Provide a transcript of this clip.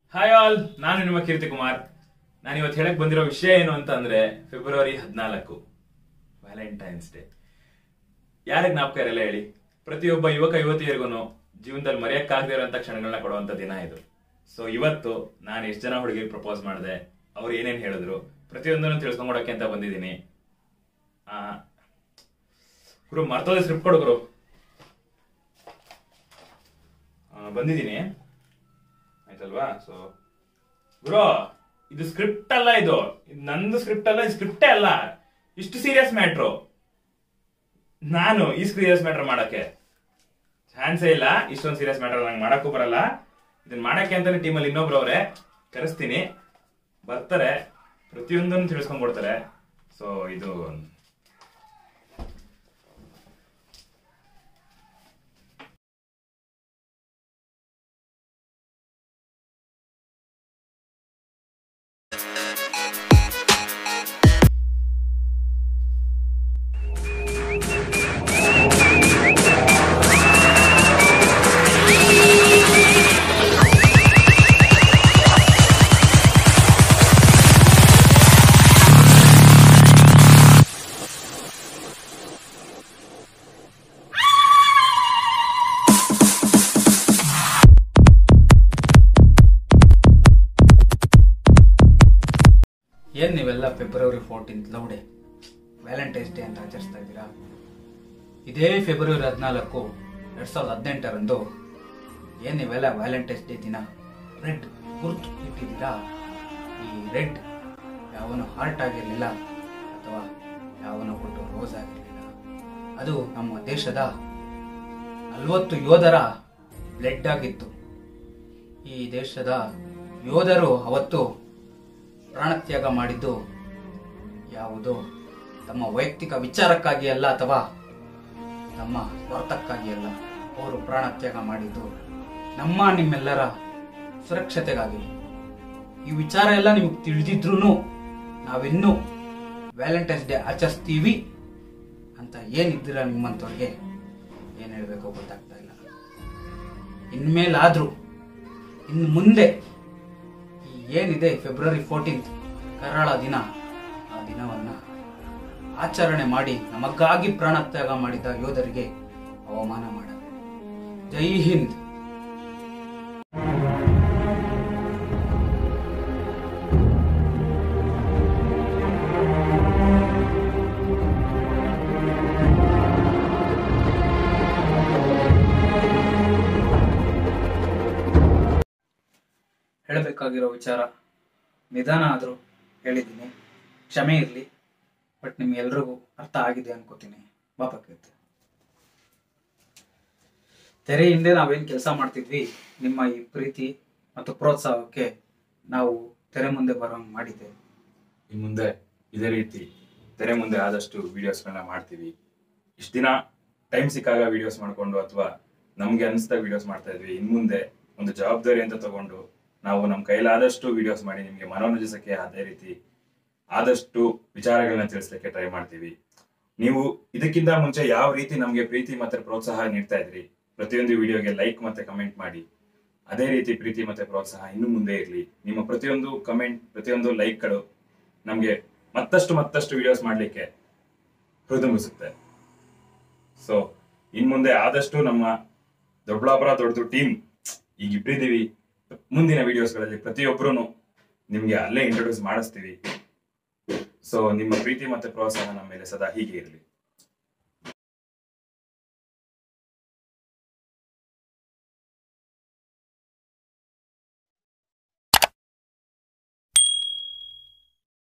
hi all ನಾನು ನಿಮ್ಮ ಕೀರ್ತಿ ಕುಮಾರ್ ನಾನು ಇವತ್ತು ಹೇಳಕ್ ಬಂದಿರೋ ವಿಷಯ ಏನು ಅಂತ ಅಂದ್ರೆ ಫೆಬ್ರವರಿ ಹದಿನಾಲ್ಕು ವ್ಯಾಲೆಂಟೈನ್ಸ್ ಡೇ ಯಾರಿಗೆ ಜ್ಞಾಪಕ ಇರಲ್ಲ ಹೇಳಿ ಪ್ರತಿಯೊಬ್ಬ ಯುವಕ ಯುವತಿಯರಿಗೂ ಜೀವನದಲ್ಲಿ ಮರೆಯಕ್ಕಾಗದೇ ಇರೋಂಥ ಕ್ಷಣಗಳನ್ನ ಕೊಡುವಂತ ದಿನ ಇದು ಸೊ ಇವತ್ತು ನಾನು ಎಷ್ಟು ಜನ ಹುಡುಗಿಗೆ ಪ್ರಪೋಸ್ ಮಾಡಿದೆ ಅವ್ರು ಏನೇನ್ ಹೇಳಿದ್ರು ಪ್ರತಿಯೊಂದನ್ನು ತಿಳ್ಸ್ಕೊಂಡ್ಕೊಡಕ್ಕೆ ಅಂತ ಬಂದಿದ್ದೀನಿ ಆ, ಗುರು ಮರ್ತೋದೆ ಸ್ಕ್ರಿಪ್ಟ್ ಕೊಡು ಗುರು ಆ, ಬಂದಿದ್ದೀನಿ ಆಯ್ತಲ್ವಾ ಸೊ ಬ್ರೋ ಇದು ಸ್ಕ್ರಿಪ್ಟ್ ಅಲ್ಲ ಇದು ಇದು ನಂದು ಸ್ಕ್ರಿಪ್ಟ್ ಅಲ್ಲ ಇದು ಸ್ಕ್ರಿಪ್ಟೇ ಅಲ್ಲ ಇಷ್ಟು ಸೀರಿಯಸ್ ಮ್ಯಾಟ್ರು ನಾನು ಈ ಸೀರಿಯಸ್ ಮ್ಯಾಟ್ರ್ ಮಾಡಕ್ಕೆ ಚಾನ್ಸೇ ಇಲ್ಲ ಇಷ್ಟೊಂದು ಸೀರಿಯಸ್ ಮ್ಯಾಟರ್ ನಂಗೆ ಮಾಡಕ್ಕೂ ಬರಲ್ಲ ಇದನ್ನ ಮಾಡಕ್ಕೆ ಅಂತಾನೆ ಟೀಮಲ್ಲಿ ಇನ್ನೊಬ್ರು ಅವ್ರೆ ಕರೆಸ್ತೀನಿ ಬರ್ತಾರೆ ಪ್ರತಿಯೊಂದನ್ನು ತಿಳಿಸ್ಕೊಂಡ್ ಕೊಡ್ತಾರೆ ಸೊ ಇದು ಏನ್ ನೀವೆಲ್ಲ February fourteenth love day Valentine's day ಅಂತ ಆಚರಿಸ್ತಾ ಇದ್ದೀರಾ ಇದೇ ಫೆಬ್ರವರಿ ಹದಿನಾಲ್ಕು ಎರಡ್ ಸಾವಿರದ ಹದಿನೆಂಟರಂದು ಏನ್ ನೀವೆಲ್ಲ ವ್ಯಾಲೆಂಟೈನ್ಸ್ ಡೇ ದಿನ ರೆಡ್ ಗುರ್ತು ಇಟ್ಟಿದ್ದೀರಾ ಈ ರೆಡ್ ಯಾವನು ಹಾರ್ಟ್ ಆಗಿರಲಿಲ್ಲ ಅಥವಾ ಯಾವನು ಕೊಟ್ಟು ರೋಸ್ ಆಗಿರಲಿಲ್ಲ ಅದು ನಮ್ಮ ದೇಶದ ನಲವತ್ತು ಯೋಧರ ಬ್ಲಡ್ ಆಗಿತ್ತು ಈ ದೇಶದ ಯೋಧರು ಅವತ್ತು ಪ್ರಾಣತ್ಯಾಗ ಮಾಡಿದ್ದು ಯಾವುದು ತಮ್ಮ ವೈಯಕ್ತಿಕ ವಿಚಾರಕ್ಕಾಗಿ ಅಲ್ಲ ಅಥವಾ ತಮ್ಮ ಸ್ವಾರ್ಥಕ್ಕಾಗಿ ಅಲ್ಲ ಅವರು ಪ್ರಾಣತ್ಯಾಗ ಮಾಡಿದ್ದು ನಮ್ಮ ನಿಮ್ಮೆಲ್ಲರ ಸುರಕ್ಷತೆಗಾಗಿ ಈ ವಿಚಾರ ಎಲ್ಲ ನಿಮಗೆ ತಿಳಿದಿದ್ರು ನಾವಿನ್ನೂ ವ್ಯಾಲೆಂಟೈನ್ಸ್ ಡೇ ಆಚರಿಸ್ತೀವಿ ಅಂತ ಏನಿದ್ದೀರ ನಿಮ್ಮಂಥವ್ರಿಗೆ ಏನು ಹೇಳಬೇಕು ಗೊತ್ತಾಗ್ತಾ ಇಲ್ಲ ಇನ್ಮೇಲಾದ್ರೂ ಇನ್ನು ಮುಂದೆ ಈ ಏನಿದೆ ಫೆಬ್ರವರಿ ಫೋರ್ಟೀನ್ತ್ ಕರಾಳ ದಿನ ಆ ದಿನವನ್ನ ಆಚರಣೆ ಮಾಡಿ ನಮಗಾಗಿ ಪ್ರಾಣತ್ಯಾಗ ಮಾಡಿದ ಯೋಧರಿಗೆ ಅವಮಾನ ಮಾಡ ಜೈ ಹಿಂದ್ ಹೇಳಬೇಕಾಗಿರೋ ವಿಚಾರ ನಿಧಾನ ಆದರೂ ಹೇಳಿದ್ದೀನಿ ಕ್ಷಮೆ ಇರಲಿ ಬಟ್ ನಿಮ್ಗೆಲ್ರಿಗೂ ಅರ್ಥ ಆಗಿದೆ ಅನ್ಕೋತೀನಿ ಬಾಪಕ್ಕೈತೆ ತೆರೆ ಹಿಂದೆ ನಾವೇನು ಕೆಲಸ ಮಾಡ್ತಿದ್ವಿ ನಿಮ್ಮ ಈ ಪ್ರೀತಿ ಮತ್ತು ಪ್ರೋತ್ಸಾಹಕ್ಕೆ ನಾವು ತೆರೆ ಮುಂದೆ ಬರೋಂಗ್ ಮಾಡಿದ್ದೆ ಇನ್ ಮುಂದೆ ಇದೇ ರೀತಿ ತೆರೆ ಮುಂದೆ ಆದಷ್ಟು ವಿಡಿಯೋಸ್ಗಳನ್ನ ಮಾಡ್ತೀವಿ ಇಷ್ಟು ದಿನ ಟೈಮ್ ಸಿಕ್ಕಾಗ ವಿಡಿಯೋಸ್ ಮಾಡ್ಕೊಂಡು ಅಥವಾ ನಮ್ಗೆ ಅನಿಸ್ದಾಗ ವಿಡಿಯೋಸ್ ಮಾಡ್ತಾ ಇದ್ವಿ ಇನ್ ಮುಂದೆ ಒಂದು ಜವಾಬ್ದಾರಿ ಅಂತ ತಗೊಂಡು ನಾವು ನಮ್ಮ ಕೈಲಾದಷ್ಟು ವಿಡಿಯೋಸ್ ಮಾಡಿ ನಿಮ್ಗೆ ಮನೋರಂಜಿಸಕ್ಕೆ ಅದೇ ರೀತಿ ಆದಷ್ಟು ವಿಚಾರಗಳನ್ನ ತಿಳಿಸ್ಲಿಕ್ಕೆ ಟ್ರೈ ಮಾಡ್ತೀವಿ ನೀವು ಇದಕ್ಕಿಂತ ಮುಂಚೆ ಯಾವ ರೀತಿ ನಮ್ಗೆ ಪ್ರೀತಿ ಮತ್ತೆ ಪ್ರೋತ್ಸಾಹ ನೀಡ್ತಾ ಇದ್ರಿ ಪ್ರತಿಯೊಂದು ವಿಡಿಯೋಗೆ ಲೈಕ್ ಮತ್ತೆ ಕಮೆಂಟ್ ಮಾಡಿ ಅದೇ ರೀತಿ ಪ್ರೀತಿ ಮತ್ತೆ ಪ್ರೋತ್ಸಾಹ ಇನ್ನು ಮುಂದೆ ಇರಲಿ ನಿಮ್ಮ ಪ್ರತಿಯೊಂದು ಕಮೆಂಟ್ ಪ್ರತಿಯೊಂದು ಲೈಕ್ಗಳು ನಮ್ಗೆ ಮತ್ತಷ್ಟು ಮತ್ತಷ್ಟು ವಿಡಿಯೋಸ್ ಮಾಡ್ಲಿಕ್ಕೆ ಹೃದಯಿಸುತ್ತೆ ಸೊ ಇನ್ ಮುಂದೆ ಆದಷ್ಟು ನಮ್ಮ ದೊಡ್ಡಬಳ್ಳಾಪುರ ದೊಡ್ಡದು ಟೀಮ್ ಈಗ ಇಬ್ಬರಿದ್ದೀವಿ ಮುಂದಿನ ವಿಡಿಯೋಸ್ಗಳಲ್ಲಿ ಪ್ರತಿಯೊಬ್ಬರು ನಿಮ್ಗೆ ಅಲ್ಲೇ ಇಂಟ್ರೊಡ್ಯೂಸ್ ಮಾಡಿಸ್ತೀವಿ ಸೊ ನಿಮ್ಮ ಪ್ರೀತಿ ಮತ್ತೆ ಪ್ರೋತ್ಸಾಹ ನಮ್ಮ ಮೇಲೆ ಸದಾ ಹೀಗೆ ಇರಲಿ